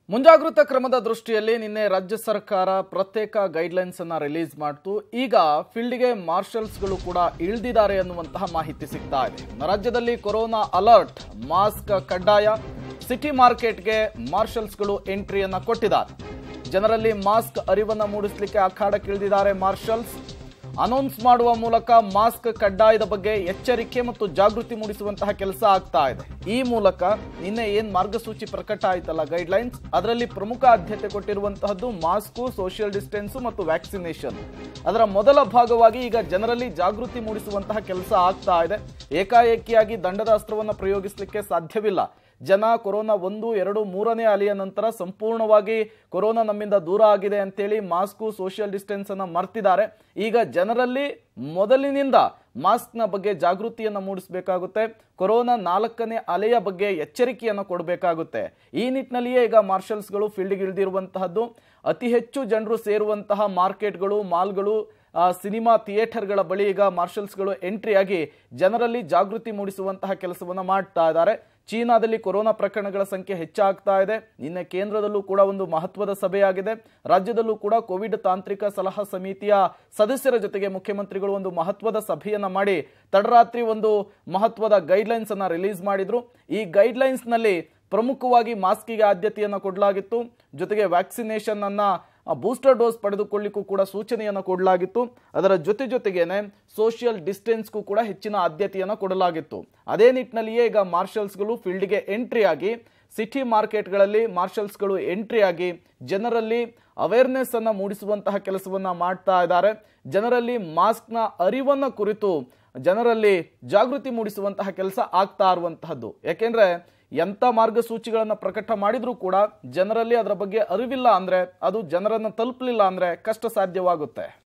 ಮುಂಜಾಗೃತಾ ಕ್ರಮದ ದೃಷ್ಟಿಯಲ್ಲಿ ನಿನ್ನೆ ರಾಜ್ಯ ಸರ್ಕಾರ ಪ್ರತ್ಯೇಕ ಗೈಡ್ಲೈನ್ಸ್ ಅನ್ನ ರಿಲೀಸ್ ಮಾಡ್ತು ಈಗ ಫೀಲ್ಡ್ಗೆ ಮಾರ್ಷಲ್ಸ್ಗಳು ಕೂಡ ಇಳಿದಿದ್ದಾರೆ ಅನ್ನುವಂತಹ ಮಾಹಿತಿ ಸಿಗ್ತಾ ಇದೆ ರಾಜ್ಯದಲ್ಲಿ ಕೊರೋನಾ ಅಲರ್ಟ್ ಮಾಸ್ಕ್ ಕಡ್ಡಾಯ ಸಿಟಿ ಮಾರ್ಕೆಟ್ಗೆ ಮಾರ್ಷಲ್ಸ್ಗಳು ಎಂಟ್ರಿಯನ್ನ ಕೊಟ್ಟಿದ್ದಾರೆ ಜನರಲ್ಲಿ ಮಾಸ್ಕ್ ಅರಿವನ್ನ ಮೂಡಿಸಲಿಕ್ಕೆ ಅಖಾಡಕ್ಕಿಳಿದಿದ್ದಾರೆ ಮಾರ್ಷಲ್ಸ್ ಅನೌನ್ಸ್ ಮಾಡುವ ಮೂಲಕ ಮಾಸ್ಕ್ ಕಡ್ಡಾಯದ ಬಗ್ಗೆ ಎಚ್ಚರಿಕೆ ಮತ್ತು ಜಾಗೃತಿ ಮೂಡಿಸುವಂತಹ ಕೆಲಸ ಆಗ್ತಾ ಇದೆ ಈ ಮೂಲಕ ನಿನ್ನೆ ಏನ್ ಮಾರ್ಗಸೂಚಿ ಪ್ರಕಟ ಆಯ್ತಲ್ಲ ಗೈಡ್ಲೈನ್ಸ್ ಅದರಲ್ಲಿ ಪ್ರಮುಖ ಆದ್ಯತೆ ಕೊಟ್ಟಿರುವಂತಹದ್ದು ಮಾಸ್ಕು ಸೋಷಿಯಲ್ ಡಿಸ್ಟೆನ್ಸ್ ಮತ್ತು ವ್ಯಾಕ್ಸಿನೇಷನ್ ಅದರ ಮೊದಲ ಭಾಗವಾಗಿ ಈಗ ಜನರಲ್ಲಿ ಜಾಗೃತಿ ಮೂಡಿಸುವಂತಹ ಕೆಲಸ ಆಗ್ತಾ ಇದೆ ಏಕಾಏಕಿಯಾಗಿ ದಂಡದ ಅಸ್ತ್ರವನ್ನು ಪ್ರಯೋಗಿಸಲಿಕ್ಕೆ ಸಾಧ್ಯವಿಲ್ಲ ಜನ ಕೊರೋನಾ ಒಂದು ಎರಡು ಮೂರನೇ ಅಲೆಯ ನಂತರ ಸಂಪೂರ್ಣವಾಗಿ ಕೊರೋನಾ ನಮ್ಮಿಂದ ದೂರ ಆಗಿದೆ ಅಂತೇಳಿ ಮಾಸ್ಕು ಸೋಷಿಯಲ್ ಡಿಸ್ಟೆನ್ಸ್ ಅನ್ನ ಮರ್ತಿದ್ದಾರೆ ಈಗ ಜನರಲ್ಲಿ ಮೊದಲಿನಿಂದ ಮಾಸ್ಕ್ನ ಬಗ್ಗೆ ಜಾಗೃತಿಯನ್ನು ಮೂಡಿಸಬೇಕಾಗುತ್ತೆ ಕೊರೋನಾ ನಾಲ್ಕನೇ ಅಲೆಯ ಬಗ್ಗೆ ಎಚ್ಚರಿಕೆಯನ್ನು ಕೊಡಬೇಕಾಗುತ್ತೆ ಈ ನಿಟ್ಟಿನಲ್ಲಿಯೇ ಈಗ ಮಾರ್ಷಲ್ಸ್ಗಳು ಫೀಲ್ಡ್ಗೆ ಇಳಿದಿರುವಂತಹದ್ದು ಅತಿ ಹೆಚ್ಚು ಜನರು ಸೇರುವಂತಹ ಮಾರ್ಕೆಟ್ಗಳು ಮಾಲ್ಗಳು ಆ, ಸಿನಿಮಾ ಥಿಯೇಟರ್ಗಳ ಬಳಿ ಈಗ ಮಾರ್ಷಲ್ಸ್ಗಳು ಎಂಟ್ರಿ ಆಗಿ ಜನರಲ್ಲಿ ಜಾಗೃತಿ ಮೂಡಿಸುವಂತಹ ಕೆಲಸವನ್ನು ಮಾಡ್ತಾ ಇದ್ದಾರೆ ಚೀನಾದಲ್ಲಿ ಕೊರೋನಾ ಪ್ರಕರಣಗಳ ಸಂಖ್ಯೆ ಹೆಚ್ಚಾಗ್ತಾ ಇದೆ ನಿನ್ನೆ ಕೇಂದ್ರದಲ್ಲೂ ಕೂಡ ಒಂದು ಮಹತ್ವದ ಸಭೆಯಾಗಿದೆ ರಾಜ್ಯದಲ್ಲೂ ಕೂಡ ಕೋವಿಡ್ ತಾಂತ್ರಿಕ ಸಲಹಾ ಸಮಿತಿಯ ಸದಸ್ಯರ ಜೊತೆಗೆ ಮುಖ್ಯಮಂತ್ರಿಗಳು ಒಂದು ಮಹತ್ವದ ಸಭೆಯನ್ನ ಮಾಡಿ ತಡರಾತ್ರಿ ಒಂದು ಮಹತ್ವದ ಗೈಡ್ಲೈನ್ಸ್ ಅನ್ನ ರಿಲೀಸ್ ಮಾಡಿದ್ರು ಈ ಗೈಡ್ಲೈನ್ಸ್ ನಲ್ಲಿ ಪ್ರಮುಖವಾಗಿ ಮಾಸ್ಕಿಗೆ ಆದ್ಯತೆಯನ್ನು ಕೊಡಲಾಗಿತ್ತು ಜೊತೆಗೆ ವ್ಯಾಕ್ಸಿನೇಷನ್ ಅನ್ನ ಬೂಸ್ಟರ್ ಡೋಸ್ ಪಡೆದುಕೊಳ್ಳಿಕ್ಕೂ ಕೂಡ ಸೂಚನೆಯನ್ನು ಕೊಡಲಾಗಿತ್ತು ಅದರ ಜೊತೆ ಜೊತೆಗೇನೆ ಸೋಷಿಯಲ್ ಡಿಸ್ಟೆನ್ಸ್ಗೂ ಕೂಡ ಹೆಚ್ಚಿನ ಆದ್ಯತೆಯನ್ನು ಕೊಡಲಾಗಿತ್ತು ಅದೇ ನಿಟ್ಟಿನಲ್ಲಿಯೇ ಈಗ ಮಾರ್ಷಲ್ಸ್ಗಳು ಫೀಲ್ಡ್ಗೆ ಎಂಟ್ರಿ ಆಗಿ ಸಿಟಿ ಮಾರ್ಕೆಟ್ಗಳಲ್ಲಿ ಮಾರ್ಷಲ್ಸ್ಗಳು ಎಂಟ್ರಿ ಆಗಿ ಜನರಲ್ಲಿ ಅವೇರ್ನೆಸ್ ಅನ್ನ ಮೂಡಿಸುವಂತಹ ಕೆಲಸವನ್ನ ಮಾಡ್ತಾ ಇದ್ದಾರೆ ಜನರಲ್ಲಿ ಮಾಸ್ಕ್ನ ಅರಿವನ್ನ ಕುರಿತು ಜನರಲ್ಲಿ ಜಾಗೃತಿ ಮೂಡಿಸುವಂತಹ ಕೆಲಸ ಆಗ್ತಾ ಇರುವಂತಹದ್ದು ಯಾಕೆಂದ್ರೆ ಎಂಥ ಮಾರ್ಗಸೂಚಿಗಳನ್ನು ಪ್ರಕಟ ಮಾಡಿದ್ರೂ ಕೂಡ ಜನರಲ್ಲಿ ಅದರ ಬಗ್ಗೆ ಅರಿವಿಲ್ಲ ಅಂದ್ರೆ ಅದು ಜನರನ್ನು ತಲುಪಲಿಲ್ಲ ಅಂದ್ರೆ ಕಷ್ಟ ಸಾಧ್ಯವಾಗುತ್ತೆ